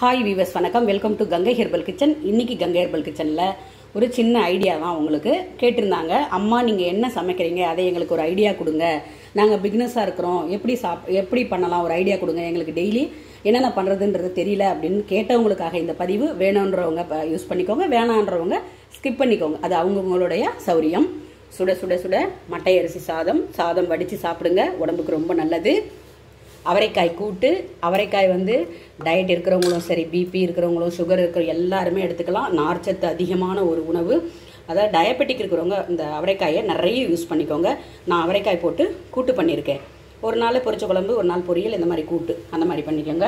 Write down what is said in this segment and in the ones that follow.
hi viewers வணக்கம் welcome to Gangai herbal kitchen இன்னைக்கு Gangai herbal கிச்சனில் ஒரு சின்ன ஐடியா தான் உங்களுக்கு கேட்டிருந்தாங்க அம்மா நீங்கள் என்ன சமைக்கிறீங்க அதை எங்களுக்கு ஒரு ஐடியா கொடுங்க நாங்கள் பிக்னஸாக இருக்கிறோம் எப்படி சாப் எப்படி பண்ணலாம் ஒரு ஐடியா கொடுங்க எங்களுக்கு டெய்லி என்னென்ன பண்ணுறதுன்றது தெரியல அப்படின்னு கேட்டவங்களுக்காக இந்த பதிவு வேணுன்றவங்க யூஸ் பண்ணிக்கோங்க வேணான்றவங்க ஸ்கிப் பண்ணிக்கோங்க அது அவங்கவுங்களுடைய சௌரியம் சுட சுட சுட மட்டை அரிசி சாதம் சாதம் வடித்து சாப்பிடுங்க உடம்புக்கு ரொம்ப நல்லது அவரைக்காய் கூட்டு அவரைக்காய் வந்து டயட் இருக்கிறவங்களும் சரி பிபி இருக்கிறவங்களும் சுகர் இருக்கிற எல்லாருமே எடுத்துக்கலாம் நார்ச்சத்து அதிகமான ஒரு உணவு அதாவது டயபெட்டிக் இருக்கிறவங்க இந்த அவரைக்காயை நிறைய யூஸ் பண்ணிக்கோங்க நான் அவரைக்காய் போட்டு கூட்டு பண்ணியிருக்கேன் ஒரு நாள் பொரிச்ச குழம்பு ஒரு நாள் பொரியல் இந்த மாதிரி கூட்டு அந்த மாதிரி பண்ணிக்கோங்க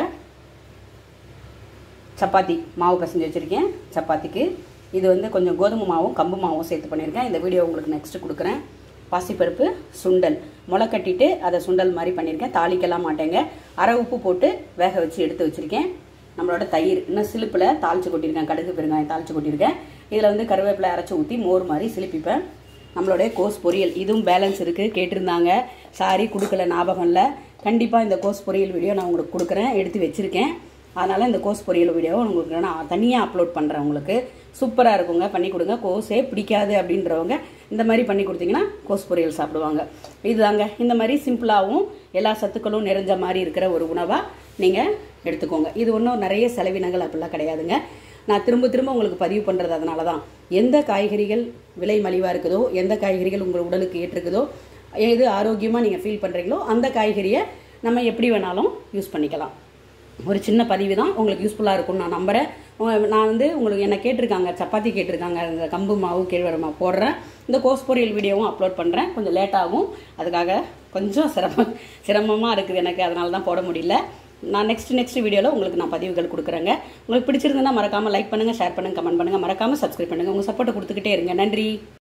சப்பாத்தி மாவு பசஞ்சு வச்சுருக்கேன் சப்பாத்திக்கு இது வந்து கொஞ்சம் கோதுமை மாவும் கம்பு மாவும் சேர்த்து பண்ணியிருக்கேன் இந்த வீடியோ உங்களுக்கு நெக்ஸ்ட்டு கொடுக்குறேன் பாசிப்பருப்பு சுண்டல் முளை கட்டிட்டு அதை சுண்டல் மாதிரி பண்ணியிருக்கேன் தாளிக்கலாம் மாட்டேங்க அரை உப்பு போட்டு வேக வச்சு எடுத்து வச்சுருக்கேன் நம்மளோட தயிர் இன்னும் சிலிப்பில் தாளித்து கொட்டியிருக்கேன் கடுகு பெருங்காயம் தாளித்து கொட்டியிருக்கேன் இதில் வந்து கருவேப்பிலை அரைச்சி ஊற்றி மோர் மாதிரி சிலிப்பிப்பேன் நம்மளுடைய கோஸ் பொரியல் இதுவும் பேலன்ஸ் இருக்குது கேட்டிருந்தாங்க சாரி கொடுக்கல ஞாபகம் இல்லை கண்டிப்பாக இந்த கோஸ் பொரியல் வீடியோ நான் உங்களுக்கு கொடுக்குறேன் எடுத்து வச்சுருக்கேன் அதனால் இந்த கோஸ் பொரியல் வீடியோவை உங்களுக்கு நான் தனியாக அப்லோட் பண்ணுறேன் உங்களுக்கு சூப்பராக இருக்குங்க பண்ணி கொடுங்க கோஸே பிடிக்காது அப்படின்றவங்க இந்த மாதிரி பண்ணி கொடுத்தீங்கன்னா கோஸ் பொரியல் சாப்பிடுவாங்க இதுதாங்க இந்த மாதிரி சிம்பிளாகவும் எல்லா சத்துக்களும் நிறைஞ்ச மாதிரி இருக்கிற ஒரு உணவாக நீங்கள் எடுத்துக்கோங்க இது ஒன்றும் நிறைய செலவினங்கள் அப்படிலாம் கிடையாதுங்க நான் திரும்ப திரும்ப உங்களுக்கு பதிவு பண்ணுறது அதனால தான் எந்த காய்கறிகள் விலை மலிவாக இருக்குதோ எந்த காய்கறிகள் உங்கள் உடலுக்கு ஏற்றுக்குதோ எது ஆரோக்கியமாக நீங்கள் ஃபீல் பண்ணுறீங்களோ அந்த காய்கறியை நம்ம எப்படி வேணாலும் யூஸ் பண்ணிக்கலாம் ஒரு சின்ன பதிவு தான் உங்களுக்கு யூஸ்ஃபுல்லாக இருக்கும்னு நான் நம்புகிறேன் நான் வந்து உங்களுக்கு என்ன கேட்டிருக்காங்க சப்பாத்தி கேட்டிருக்காங்க இந்த கம்பு மாவு கேழ்வரை மாவு போடுறேன் இந்த கோஸ் பொரியல் வீடியோவும் அப்லோட் பண்ணுறேன் கொஞ்சம் லேட் ஆகும் அதுக்காக கொஞ்சம் சிரமம் சிரமமாக இருக்குது எனக்கு அதனால தான் போட முடியல நான் நெக்ஸ்ட் நெக்ஸ்ட் வீடியோவில் உங்களுக்கு நான் பதிவுகள் கொடுக்குறேங்க உங்களுக்கு பிடிச்சிருந்ததுன்னா மறக்காமல் லைக் பண்ணுங்கள் ஷேர் பண்ணுங்கள் கமெண்ட் பண்ணுங்கள் மறக்காமல் சப்ஸ்கிரைப் பண்ணுங்கள் உங்கள் சப்போர்ட்டை கொடுத்துக்கிட்டே இருங்க நன்றி